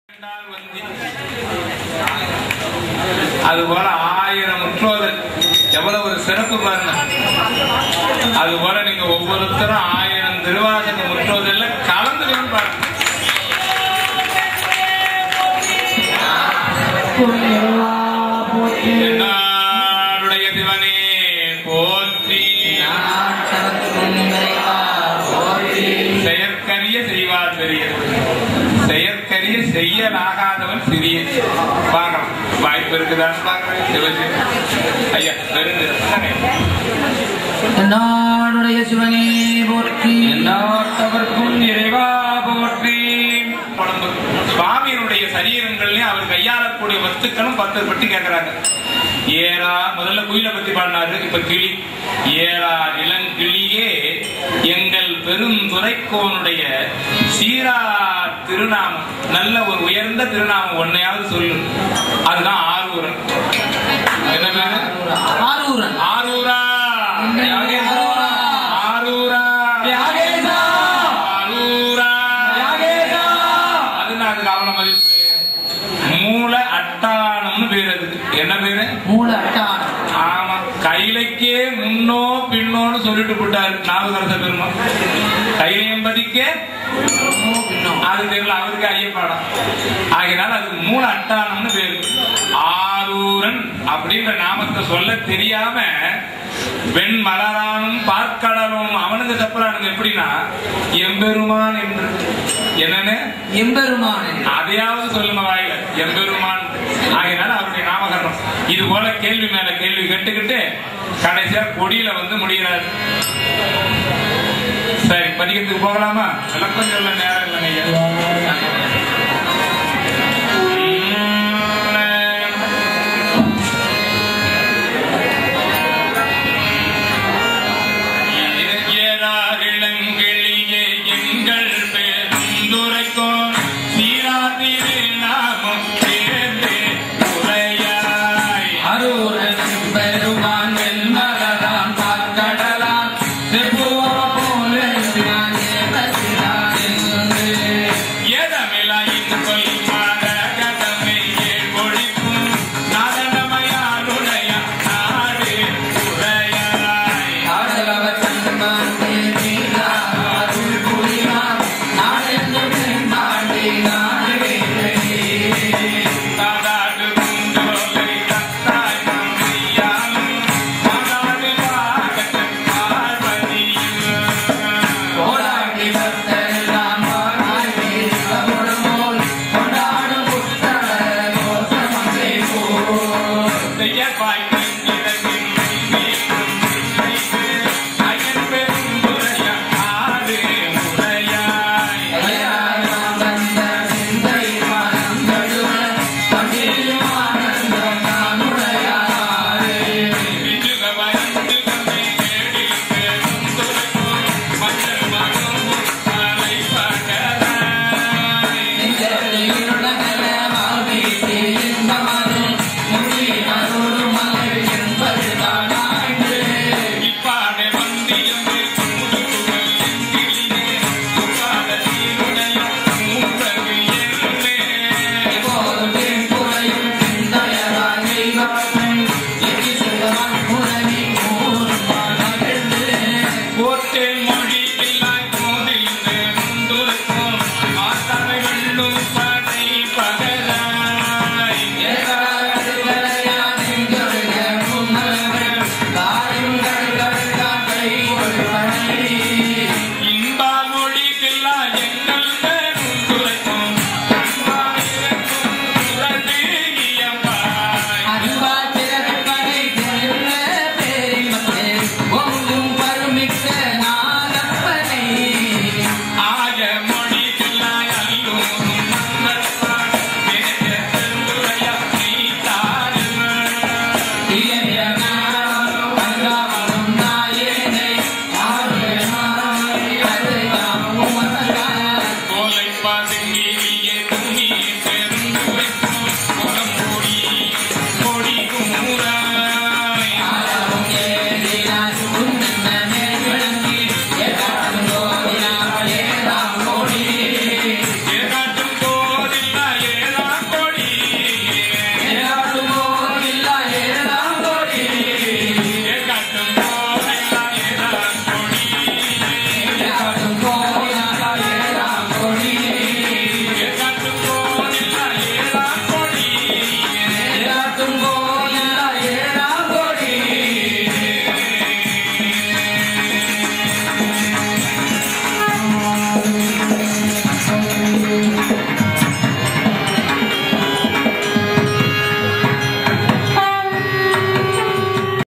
அது போல ஆயிரம் முற்றோதல் எவ்வளவு ஒரு சிறப்பு பாருங்க அது போல நீங்க ஒவ்வொருத்தரும் ஆயிரம் திருவாசக முற்றோதல்ல கலந்துக்கணும் பாருங்க என்னாருடைய சிவனே போற்றி செயற்கரிய செய்வார் பெரியர் செயற்கரிய செய்யலாகாதவன் சிறிய பார்க்கலாம் வாய்ப்பு இருக்குதான்னு பார்க்கிறேன் சிவஜி ஐயா வெறுந்து நாடுடைய சிவனே போற்றி எல்லாத்தவர்க்கும் இறைவா போற்றி உடம்பு சுவாமியினுடைய சரீரங்கள்லயும் அவர் கையாளக்கூடிய வஸ்துக்களும் பத்து பட்டி கேட்கிறாங்க ஏரா முதல்ல குயிலை பத்தி பாடினாரு இப்ப கிளி ஏரா இளங்கிளியே எங்கள் பெரும் துரைக்கோனுடைய சீரா திருநாமம் நல்ல ஒரு உயர்ந்த திருநாமம் ஒன்னையாவது சொல்லு அதுதான் ஆரூரன் என்ன பேரு ஆரூரன் ஆரூரா ஆரூரா. ஆரூரா தியாகேசா. ஆரூரா தியாகேசா. அதுதான் அதுக்கு அவ்வளவு மதிப்பு மூல அட்டானம்னு பேர் அதுக்கு என்ன பேரு மூல அட்டான் ஆமா கைலைக்கே முன்னோ பின்னோன்னு சொல்லிட்டு போட்டாரு நாவுகரச பெருமாள் கைலையம்பதிக்கே அது தெரியல அவருக்கு ஐயப்பாடம் ஆகையினால அது மூல அட்டானம்னு பேரு ஆரூரன் அப்படின்ற நாமத்தை சொல்ல தெரியாம வெண் மலரானும் பார்க்கடலும் அவனுக்கு தப்புறானுங்க எப்படின்னா எம்பெருமான் என்று என்னன்னு எம்பெருமான் அதையாவது சொல்லுங்க வாயில எம்பெருமான் ஆகையினால அவருடைய நாமகரணம் இது போல கேள்வி மேல கேள்வி கேட்டுக்கிட்டு கடைசியா கொடியில வந்து முடிகிறார் சரி பதிகத்துக்கு போகலாமா விளக்கம் சொல்ல நேரம் இல்லைங்க ஐயா